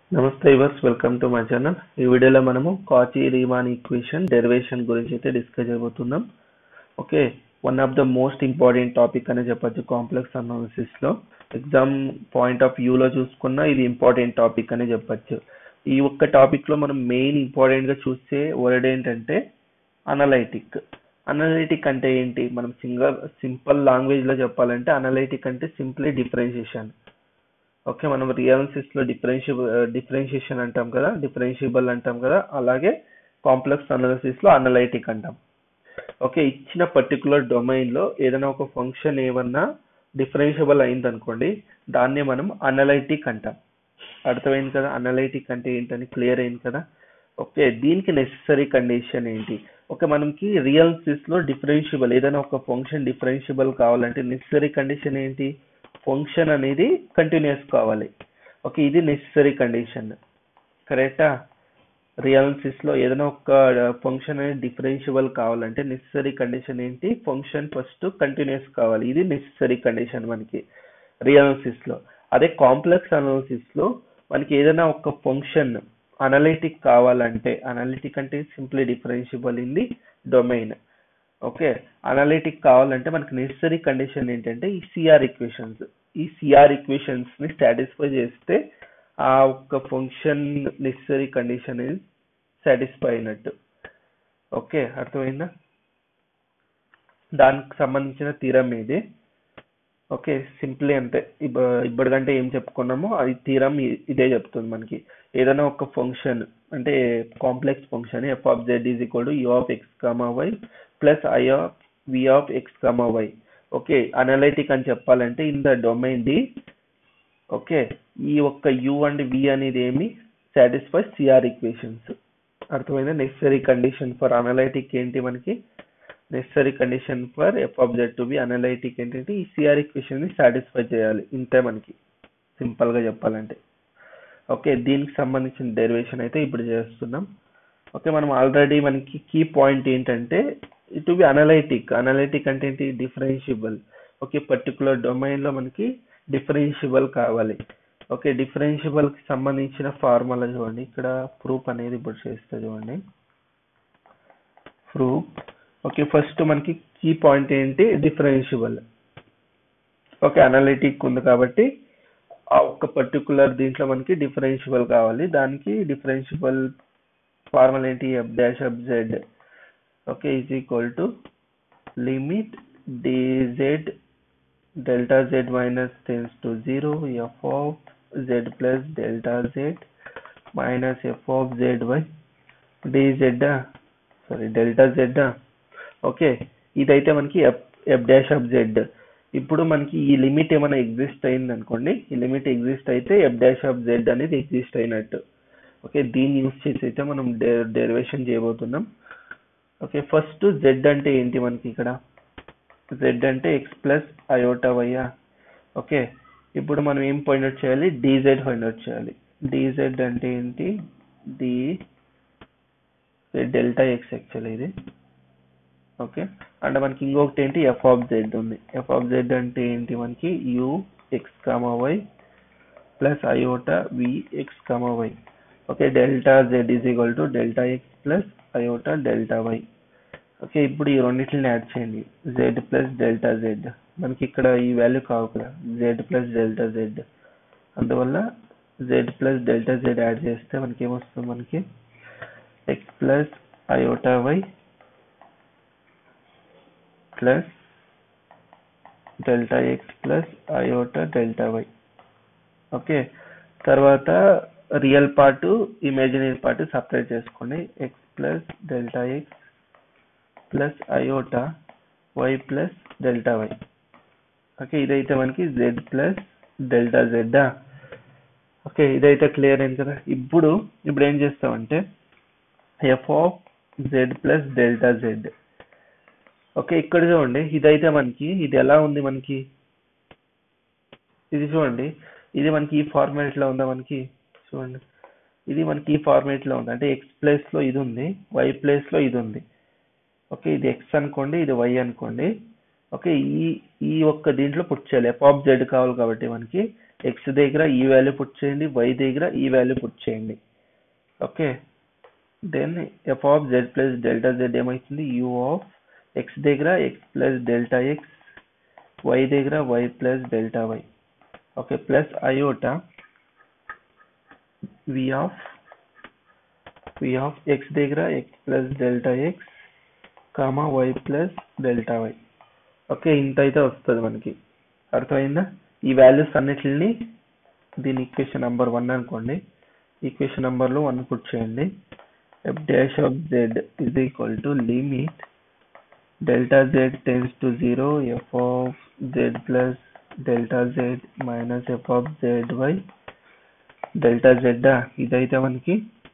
నమస్తే yours welcome to my channel ఈ వీడియోలో మనము కాచి రీమాన్ ఈక్వేషన్ డెరివేషన్ గురించి అయితే డిస్కస్ చేయబోతున్నాం okay one of the most important topic అనే చెప్పొచ్చు కాంప్లెక్స్ అనాలిసిస్ లో ఎగ్జామ్ పాయింట్ ఆఫ్ వ్యూలో చూసుకున్నా ఇది ఇంపార్టెంట్ టాపిక్ అని చెప్పొచ్చు ఈ ఒక్క టాపిక్ లో మనం మెయిన్ ఇంపార్టెంట్ గా చూసే వర్డ్ ఏంటంటే అనలైటిక్ అనలైటిక్ అంటే ఏంటి మనం సింగల్ సింపుల్ లాంగ్వేజ్ లో చెప్పాలంటే అనలైటిక్ అంటే సింప్లీ డిఫరెన్షియేషన్ ఓకే మనం రియాలిసిస్ లో డిఫరెన్షియబుల్ డిఫరెన్షియేషన్ అంటాం కదా డిఫరెన్షియబుల్ అంటాం కదా అలాగే కాంప్లెక్స్ అనాలిసిస్ లో అనలైటిక్ అంటాం ఓకే ఇచ్చిన పర్టికులర్ డొమైన్ లో ఏదైనా ఒక ఫంక్షన్ ఏమన్నా డిఫరెన్షియబుల్ అయింది అనుకోండి దాన్ని మనం అనలైటిక్ అంటాం అర్థమైంది కదా అనలైటిక్ అంటే ఏంటని క్లియర్ అయింది కదా ఓకే దీనికి నెసెసరీ కండిషన్ ఏంటి ఓకే మనకి రియల్సిస్ లో డిఫరెన్షియబుల్ ఏదైనా ఒక ఫంక్షన్ డిఫరెన్షియబుల్ కావాలంటే నెసెసరీ కండిషన్ ఏంటి ఫంక్షన్ అనేది కంటిన్యూస్ కావాలి ఓకే ఇది నెసెసరీ కండిషన్ కరెక్టా రియాలిసిస్ లో ఏదైనా ఒక ఫంక్షన్ అనేది డిఫరెన్షియబుల్ కావాలంటే నెసెసరీ కండిషన్ ఏంటి ఫంక్షన్ ఫస్ట్ కంటిన్యూస్ కావాలి ఇది నెసెసరీ కండిషన్ మనకి రియాలిసిస్ లో అదే కాంప్లెక్స్ అనాలిసిస్ లో మనకి ఏదైనా ఒక ఫంక్షన్ అనలిటిక్ కావాలంటే అనలిటిక్ అంటే simply differentiable in the domain okay analytic కావాలంటే మనకి నెసెసరీ కండిషన్ ఏంటంటే ఈ సిఆర్ ఈక్వేషన్స్ ఈ సిఆర్ ఈక్వేషన్స్ ని సాటిస్ఫై చేస్తే ఆ ఒక్క ఫంక్షన్ నెసెసరీ కండిషన్ సాటిస్ఫై అయినట్టు ఓకే అర్థమైందా దానికి సంబంధించిన తీరం ఇది ఓకే సింప్లీ అంతే ఇప్పటికంటే ఏం చెప్పుకున్నామో అది తీరం ఇదే చెప్తుంది మనకి ఏదైనా ఒక ఫంక్షన్ అంటే complex function F of Z is equal to U of X comma Y plus I of we of X comma Y okay analytic అని చెప్పాలంటే in the domain the okay ఈ ఒక్క యు అండ్ వి అనేది ఏమి satisfy CR equations అర్థమైందా necessary condition for analytic ఏంటి మనకి necessary condition for F of Z to be analytic ఏంటంటే ఈ సిఆర్ ఈక్వేషన్ ని సాటిస్ఫై చేయాలి ఇంతే మనకి సింపుల్ గా చెప్పాలంటే ఓకే దీనికి సంబంధించిన డెరివేషన్ అయితే ఇప్పుడు చేస్తున్నాం ఓకే మనం ఆల్రెడీ మనకి కీ పాయింట్ ఏంటంటే ఇటు బి అనలైటిక్ అనలైటిక్ అంటే ఏంటి డిఫరెన్షియబుల్ ఓకే పర్టికులర్ డొమైన్ లో మనకి డిఫరెన్షియబుల్ కావాలి ఓకే డిఫరెన్షియబుల్ కి సంబంధించిన ఫార్ములా చూడండి ఇక్కడ ప్రూఫ్ అనేది ఇప్పుడు చేస్తే చూడండి ప్రూఫ్ ఓకే ఫస్ట్ మనకి కీ పాయింట్ ఏంటి డిఫరెన్షియబుల్ ఓకే అనలిటిక్ ఉంది కాబట్టి ఆ ఒక్క పర్టికులర్ దీంట్లో మనకి డిఫరెన్షియబుల్ కావాలి దానికి డిఫరెన్షియబుల్ ఫార్ములా ఏంటి F dash of Z okay is equal to limit dz delta z minus tends to 0 f of z plus delta z minus f of zy dz sorry delta Z okay ఇదైతే మనకి F F dash of Z ఇప్పుడు మనకి ఈ limit ఏమైనా exist అయింది అనుకోండి ఈ limit exist అయితే ఎఫ్ డాష్ ఆఫ్ జెడ్ అనేది ఎగ్జిస్ట్ అయినట్టు ఓకే దీన్ని యూస్ చేసి అయితే మనం డెరివేషన్ చేయబోతున్నాం ఓకే ఫస్ట్ జెడ్ అంటే ఏంటి మనకి ఇక్కడ జెడ్ అంటే ఎక్స్ ప్లస్ అయోటా వైయా ఓకే ఇప్పుడు మనం ఏం పాయింట్ అవుట్ చేయాలి డీజెడ్ పాయింట్ అవుట్ చేయాలి డీజెడ్ అంటే ఏంటి డి డెల్టా ఎక్స్ యాక్చువల్లీ ఇది ఓకే అంటే మనకి ఇంకొకటి ఏంటి ఎఫ్ ఆఫ్ జెడ్ ఉంది ఎఫ్ ఆఫ్ జెడ్ అంటే ఏంటి మనకి U X comma why plus iota we X comma why okay delta Z is equal to delta X plus iota delta why okay ఇప్పుడు ఈ రెండింటిని యాడ్ చేయండి జెడ్ ప్లస్ డెల్టా జెడ్ మనకి ఇక్కడ ఈ వాల్యూ కావు కదా జెడ్ ప్లస్ డెల్టా జెడ్ అందువల్ల Z plus delta Z add చేస్తే మనకి ఏమొస్తుంది మనకి X plus iota Y plus delta X plus iota delta why okay తర్వాత real part imaginary part separate చేసుకోండి X plus delta X plus iota Y plus delta why okay ఇదైతే మనకి Z plus delta Z okay ఇదైతే clear అయింది కదా ఇప్పుడు ఇప్పుడు ఏం చేస్తామంటే F of Z plus delta Z okay ఇక్కడ చూడండి ఇదైతే మనకి ఇది ఎలా ఉంది మనకి ఇది చూడండి ఇది మనకి ఈ ఫార్మాట్ లో ఉందా మనకి చూడండి ఇది మనకి ఈ ఫార్మాట్ లో ఉంది అంటే ఎక్స్ ప్లేస్ లో ఇది ఉంది వై ప్లేస్ లో ఇది ఉంది ఓకే ఇది ఎక్స్ అనుకోండి ఇది వై అనుకోండి ఓకే ఈ ఈ ఒక్క దీంట్లో పుట్ చేయాలి ఎఫ్ ఆఫ్ జెడ్ కావాలి కాబట్టి మనకి ఎక్స్ దగ్గర ఈ వాల్యూ పుట్ చేయండి వై దగ్గర ఈ వాల్యూ పుట్ చేయండి okay then f of Z plus delta z ఏమవుతుంది యూ ఆఫ్ ఎక్స్ దగ్గర x plus delta x y దగ్గర y plus delta why okay plus iota v of we of x దగ్గర x plus delta x comma why plus delta why okay ఇంత అయితే వస్తుంది మనకి అర్థమైందా ఈ వాల్యూస్ అన్నిటిని దీని ఈక్వేషన్ నెంబర్ వన్ అనుకోండి ఈక్వేషన్ నెంబర్లో వన్ పుట్ చేయండి f dash of Z is equal to limit delta z tends to zero f of Z plus delta z minus f of z y delta z ఇదైతే మనకి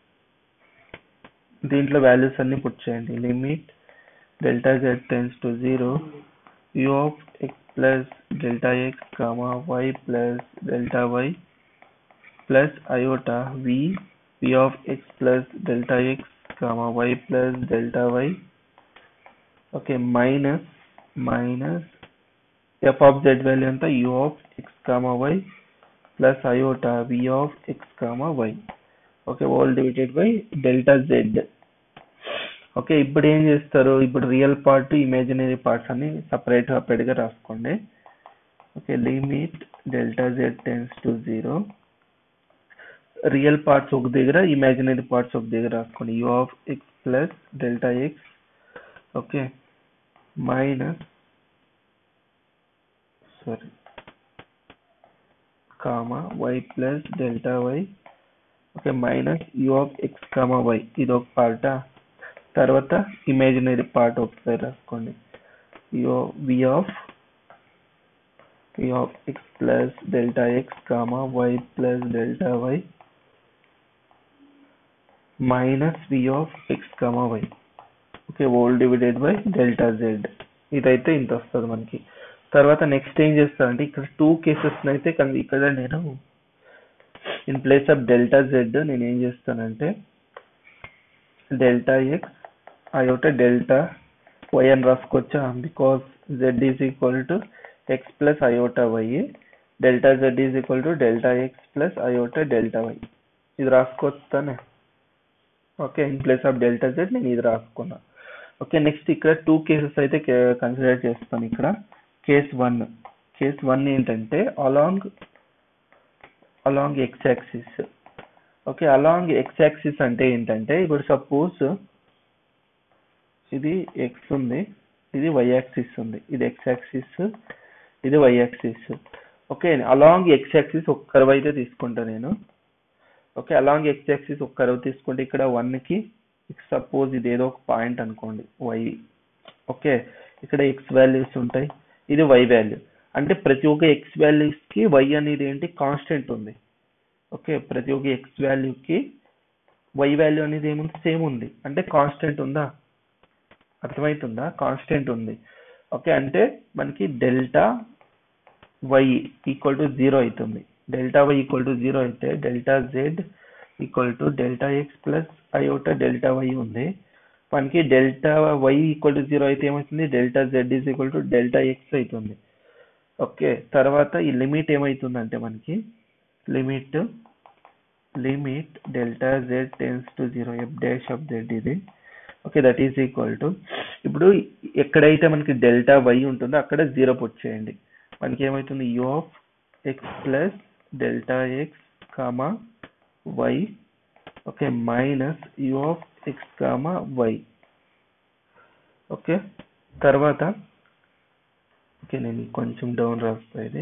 దీంట్లో values అన్ని put చేయండి limit delta z tends to zero u of x plus delta x comma y plus delta y plus iota v v of x plus delta x comma y plus delta y okay minus minus f of z value anta u of x comma y plus iota v of x comma y okay all divided by delta z okay ఇప్పుడు ఏం చేస్తారు ఇప్పుడు real part imaginary parts అన్ని separate separate గా రాసుకోండి okay limit delta z tends to zero real parts ఒక దగ్గర imaginary parts ఒక దగ్గర రాసుకోండి u of x plus delta x okay minus sorry comma why plus delta why okay minus u of x comma y ఇది ఒక పార్టా తర్వాత imaginary part ఒకసారి రాసుకోండి యో v of we of x plus delta x comma why plus delta y minus v of x comma why okay whole divided by delta z ఇదైతే ఇంత వస్తుంది మనకి తర్వాత నెక్స్ట్ ఏం చేస్తానంటే ఇక్కడ టూ కేసెస్ అయితే ఇక్కడ నేను in place of delta z నేను ఏం చేస్తానంటే delta x iota delta y అని రాసుకోవచ్చా because z is equal to x plus iota y delta Z is equal to delta X plus iota delta y ఇది రాసుకోవచ్చానే okay in place of delta z నేను ఇది రాసుకున్నా okay next ఇక్కడ two cases అయితే consider చేస్తాను ఇక్కడ case one case one ఏంటంటే along along x axis okay along x axis అంటే ఏంటంటే ఇప్పుడు సపోజ్ ఇది ఎక్స్ ఉంది ఇది వై యాక్సిస్ ఉంది ఇది ఎక్స్ యాక్సిస్ ఇది y axis okay along x axis ఒక్క కర్వ్ అయితే తీసుకుంటా నేను ఓకే అలాంగ్ ఎక్స్ యాక్సిస్ ఒక కర్వ్ తీసుకుంటే ఇక్కడ వన్ కి సపోజ్ ఇది ఏదో ఒక పాయింట్ అనుకోండి వై ఓకే ఇక్కడ ఎక్స్ వాల్యూస్ ఉంటాయి ఇది వై వాల్యూ అంటే ప్రతి ఒక్క ఎక్స్ వాల్యూస్ కి వై అనేది ఏంటి కాన్స్టెంట్ ఉంది ఓకే ప్రతి ఒక్క ఎక్స్ వాల్యూకి వై వాల్యూ అనేది ఏముంది సేమ్ ఉంది అంటే కాన్స్టెంట్ ఉందా అర్థమవుతుందా కాన్స్టెంట్ ఉంది ఓకే అంటే మనకి delta y equal to zero అవుతుంది delta y equal to zero అయితే delta z equal to delta X plus iota delta y ఉంది మనకి delta y equal to zero అయితే ఏమవుతుంది delta Z is equal to delta x అవుతుంది okay తర్వాత ఈ limit ఏమవుతుందంటే మనకి limit limit delta z tends to zero f dash of z ఇది okay that is equal to ఇప్పుడు ఎక్కడైతే మనకి డెల్టా వై ఉంటుందో అక్కడ జీరో పుట్ చేయండి మనకి ఏమవుతుంది u of x plus delta x comma why okay minus u of x comma why okay తర్వాత ఓకే నేను కొంచెం డౌన్ రాస్తా ఇది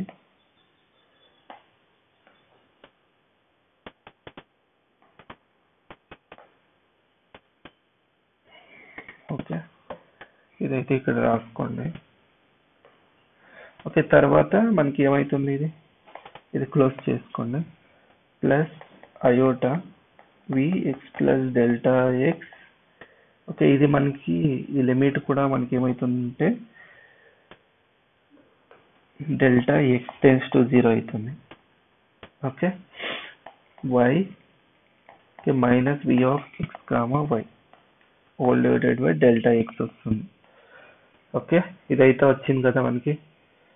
ఓకే ఇదైతే ఇక్కడ రాసుకోండి ఓకే తర్వాత మనకి ఏమవుతుంది ఇది ఇది క్లోజ్ చేసుకోండి ప్లస్ అయోటా వి x plus delta x okay ఇది మనకి ఈ లిమిట్ కూడా మనకి ఏమవుతుందంటే delta x tends to zero అవుతుంది okay y minus v of x comma y whole divided by delta x వస్తుంది ఓకే ఇదైతే వచ్చింది కదా మనకి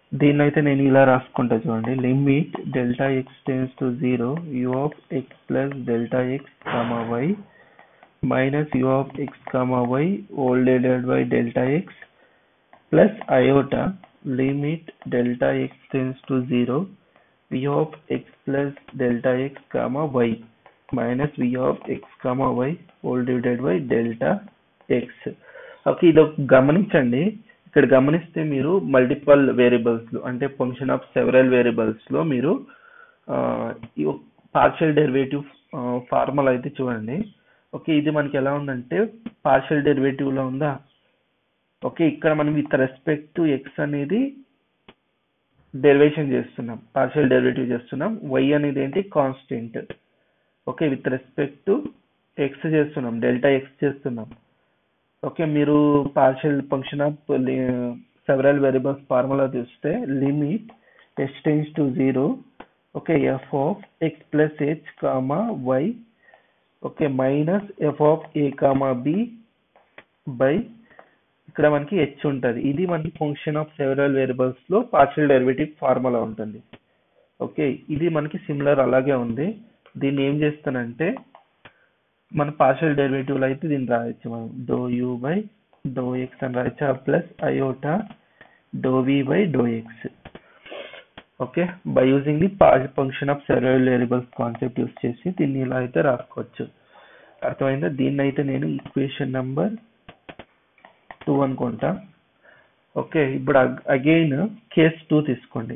దీన్ని అయితే నేను ఇలా రాసుకుంటా చూడండి limit delta x tends to zero u of x plus delta x comma y minus u of x comma y whole divided by delta X plus iota limit delta x tends to zero v of x plus delta x comma y minus v of x comma y whole divided by delta x okay ఇది ఒక గమనించండి ఇక్కడ గమనిస్తే మీరు multiple variables లో అంటే function of several variables లో మీరు పార్షియల్ డెరివేటివ్ ఫార్ములా అయితే చూడండి ఓకే ఇది మనకి ఎలా ఉందంటే పార్షియల్ డెరివేటివ్ లో ఉందా ఓకే ఇక్కడ మనం విత్ రెస్పెక్ట్ టు ఎక్స్ అనేది డెరివేషన్ చేస్తున్నాం పార్షియల్ డెరివేటివ్ చేస్తున్నాం వై అనేది ఏంటి constant okay with respect to x చేస్తున్నాం డెల్టా ఎక్స్ చేస్తున్నాం ఓకే మీరు partial function of several variables formula చూస్తే limit s tends to zero okay f of x plus h comma why okay minus f of a comma b by ఇక్కడ మనకి h ఉంటుంది ఇది మనకి function of several variables లో partial derivative formula ఉంటుంది okay ఇది మనకి సిమిలర్ అలాగే ఉంది దీన్ని ఏం చేస్తానంటే మన పార్షియల్ డెరివేటివ్ అయితే దీన్ని రాయొచ్చు మనం do u by do x అని రాయొచ్చు plus iota do v by do x okay by using the function of several variables concept use చేసి దీన్ని ఇలా అయితే రాసుకోవచ్చు అర్థమైందా దీన్ని అయితే నేను ఈక్వేషన్ నెంబర్ టూ అనుకుంటా ఓకే ఇప్పుడు అగైన్ కేస్ టూ తీసుకోండి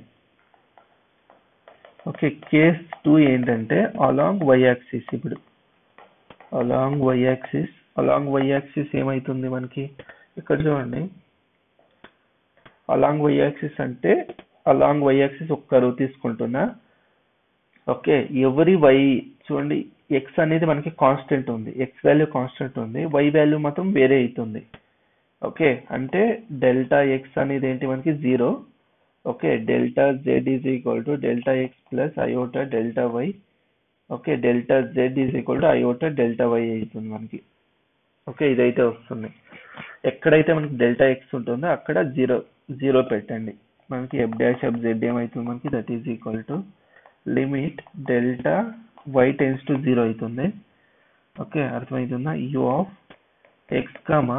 ఓకే కేస్ టూ ఏంటంటే అలాంగ్ వై యాక్సిస్ ఇప్పుడు along y axis along y axis ఏమైతుంది మనకి ఇక్కడ చూడండి అలాంగ్ వై యాక్సిస్ అంటే అలాంగ్ వై యాక్సిస్ ఒక్క కరువు తీసుకుంటున్నా ఓకే ఎవరి వై చూడండి ఎక్స్ అనేది మనకి కాన్స్టెంట్ ఉంది ఎక్స్ వాల్యూ కాన్స్టెంట్ ఉంది వై వాల్యూ మాత్రం వేరే అవుతుంది ఓకే అంటే డెల్టా ఎక్స్ అనేది ఏంటి మనకి zero okay delta Z is equal to delta X plus iota delta why okay delta Z is equal to iota delta y అవుతుంది మనకి ఓకే ఇదైతే వస్తుంది ఎక్కడైతే మనకి డెల్టా ఎక్స్ ఉంటుందో అక్కడ జీరో జీరో పెట్టండి మనకి ఎఫ్ డాష్ ఎఫ్ జెడ్ ఏమవుతుంది మనకి that is equal to limit delta y tends to zero అవుతుంది ఓకే అర్థమవుతుందా u of x comma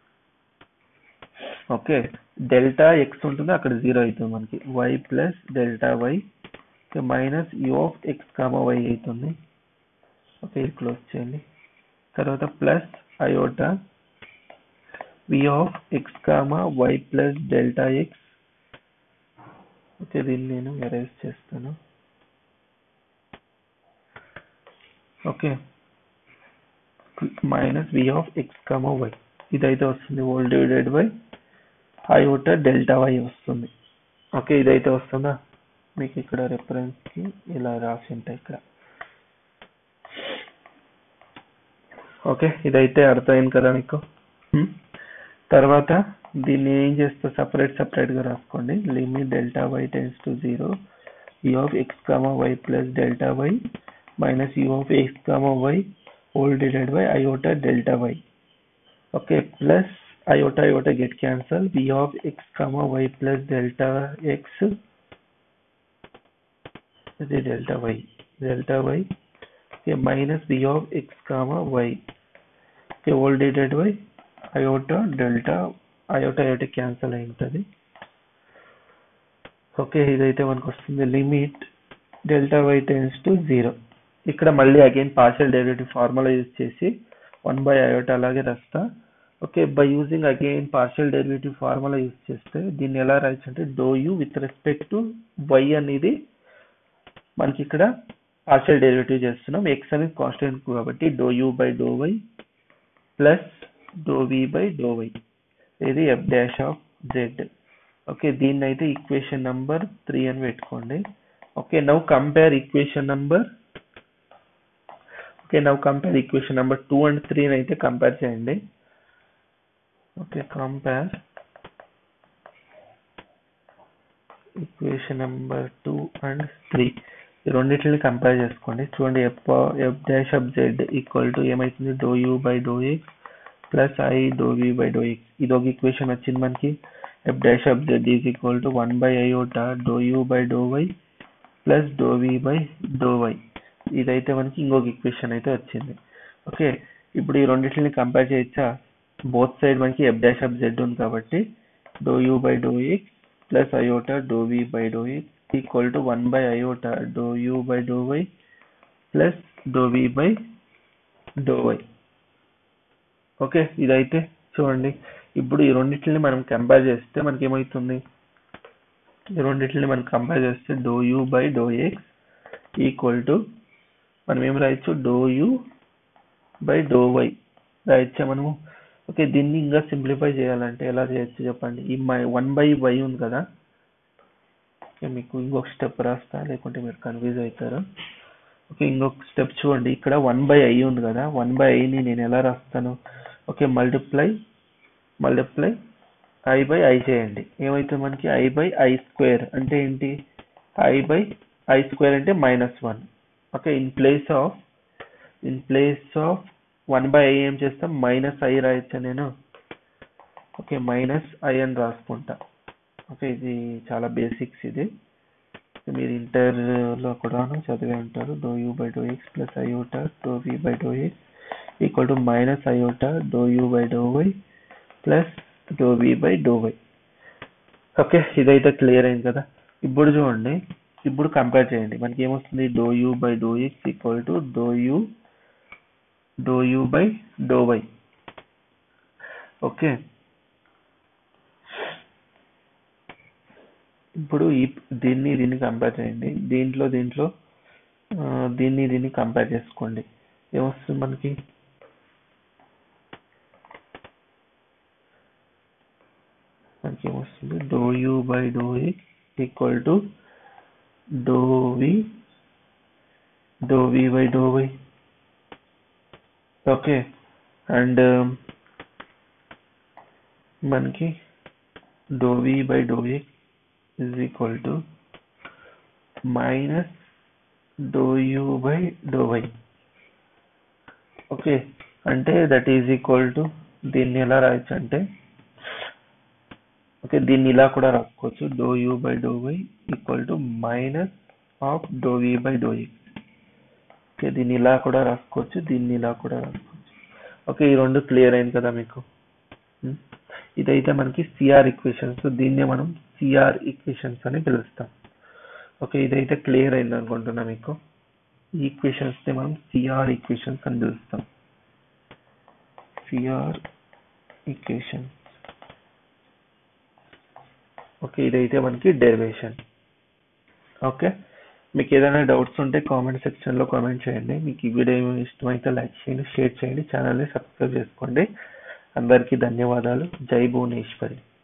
okay delta x ఉంటుంది అక్కడ జీరో అవుతుంది మనకి y plus delta y minus u of x comma y అవుతుంది okay ఇది క్లోజ్ చేయండి తర్వాత plus iota v of x comma why plus delta x okay దీన్ని నేను ఎరేజ్ చేస్తాను okay minus v of x comma y ఇదైతే వస్తుంది whole divided by iota delta y వస్తుంది ఓకే ఇదైతే వస్తుందా మీకు ఇక్కడ రెఫరెన్స్ కి ఇలా రాసి ఉంటాయి ఇక్కడ ఓకే ఇదైతే అర్థమైంది కదా మీకు తర్వాత దీన్ని ఏం చేస్తే సపరేట్ సపరేట్ గా రాసుకోండి limit delta y tends to zero u of x comma why plus delta y minus u of x comma y whole divided by iota delta why okay plus iota iota get cancel v of x comma y plus delta x ఇది delta y delta y okay, minus v of x comma y okay, all divided by iota delta iota iota cancel అయి ఉంటుంది okay ఇదైతే మనకు వస్తుంది limit delta y tends to zero ఇక్కడ మళ్ళీ again partial derivative formula use చేసి one by iota అలాగే రాస్తా okay by using again partial derivative formula use చేస్తే దీన్ని ఎలా రాయొచ్చు అంటే do u with respect to y అనేది మనకి ఇక్కడ పార్షియల్ డెరివేటివ్ చేస్తున్నాం ఎక్స్ అనేది కాన్స్టెంట్ కాబట్టి do u by do y plus do v by do why ఇది f dash of Z okay దీన్ని అయితే ఈక్వేషన్ నంబర్ త్రీ అని పెట్టుకోండి okay now compare equation number okay now compare equation number two and త్రీని అయితే compare చేయండి okay compare equation number two and three ఈ రెండింటిని కంపేర్ చేసుకోండి చూడండి f F dash of z equal to ఏమైతుంది do u by do x plus i do v by do x ఇది ఒక ఈక్వేషన్ వచ్చింది మనకి f dash of Z is equal to one by iota do u by do y plus do v by do y ఇదైతే మనకి ఇంకొక equation అయితే వచ్చింది okay ఇప్పుడు ఈ రెండింటిని కంపేర్ చేయొచ్చా బోత్ సైడ్ మనకి ఎఫ్ డాష్ ఆఫ్ జెడ్ ఉంది కాబట్టి do u by do x plus iota do v by do x equal to one by iota do u by do y plus do v by do y okay ఇదైతే చూడండి ఇప్పుడు ఈ రెండింటిని మనం compare చేస్తే మనకి ఏమవుతుంది ఈ రెండింటిని మనం కంపేర్ చేస్తే do u by do x equal to మనం ఏం రాయొచ్చు do u by do y రాయొచ్చా మనము ఓకే దీన్ని ఇంకా సింప్లిఫై చేయాలంటే ఎలా చేయొచ్చు చెప్పండి ఈ మై వన్ బై వై ఉంది కదా ఓకే మీకు ఇంకొక స్టెప్ రాస్తా లేకుంటే మీరు కన్ఫ్యూజ్ అవుతారు ఓకే ఇంకొక స్టెప్ చూడండి ఇక్కడ వన్ బై ఐ ఉంది కదా వన్ బై ఐని నేను ఎలా రాస్తాను okay multiply multiply i by i చేయండి ఏమైతే మనకి ఐ బై ఐ స్క్వేర్ అంటే ఏంటి ఐ బై ఐ స్క్వేర్ అంటే minus one okay in place of in place of one by i ఏం చేస్తాం మైనస్ ఐ రాయొచ్చా నేను ఓకే మైనస్ ఐ అని రాసుకుంటా ఓకే ఇది చాలా బేసిక్స్ ఇది మీరు ఇంటర్లో కూడా చదివే ఉంటారు do u by do x plus iota do v by do x equal to minus iota do u by do y plus do v by do y okay ఇదైతే క్లియర్ అయింది కదా ఇప్పుడు చూడండి ఇప్పుడు కంపేర్ చేయండి మనకి ఏమొస్తుంది do u by do x equal to do u do u by do y okay ఇప్పుడు ఈ దీన్ని దీన్ని కంపేర్ చేయండి దీంట్లో దీంట్లో ఆ, దీన్ని దీన్ని కంపేర్ చేసుకోండి ఏమొస్తుంది మనకి మనకి ఏమొస్తుంది do u by do x equal to డో వి డో v by do y okay and మనకి డో v by do x is equal to minus dou u by dou y okay అంటే దట్ ఈజ్ ఈక్వల్ టు దీన్ని ఎలా రాయొచ్చు అంటే okay దీన్ని ఇలా కూడా రాసుకోవచ్చు డో u by do y equal to minus of డో v by do x okay దీన్ని ఇలా కూడా రాసుకోవచ్చు దీన్ని ఇలా కూడా రాసుకోవచ్చు ఓకే ఈ రెండు క్లియర్ అయింది కదా మీకు ఉం? ఇదైతే మనకి సిఆర్ ఈక్వేషన్స్ దీన్నే మనం సిఆర్ ఈక్వేషన్స్ అని పిలుస్తాం ఓకే ఇదైతే క్లియర్ అయింది అనుకుంటున్నా మీకు ఈ ఈక్వేషన్స్ ని మనం సిఆర్ ఈక్వేషన్స్ అని పిలుస్తాం సిఆర్ ఈక్వేషన్స్ ఓకే ఇదైతే మనకి డెరివేషన్ ఓకే మీకు ఏదైనా డౌట్స్ ఉంటే కామెంట్ సెక్షన్ లో కామెంట్ చేయండి మీకు ఈ వీడియో ఇష్టమైతే లైక్ చేయండి షేర్ చేయండి ఛానల్ని సబ్స్క్రైబ్ చేసుకోండి అందరికీ ధన్యవాదాలు జై భువనేశ్వరి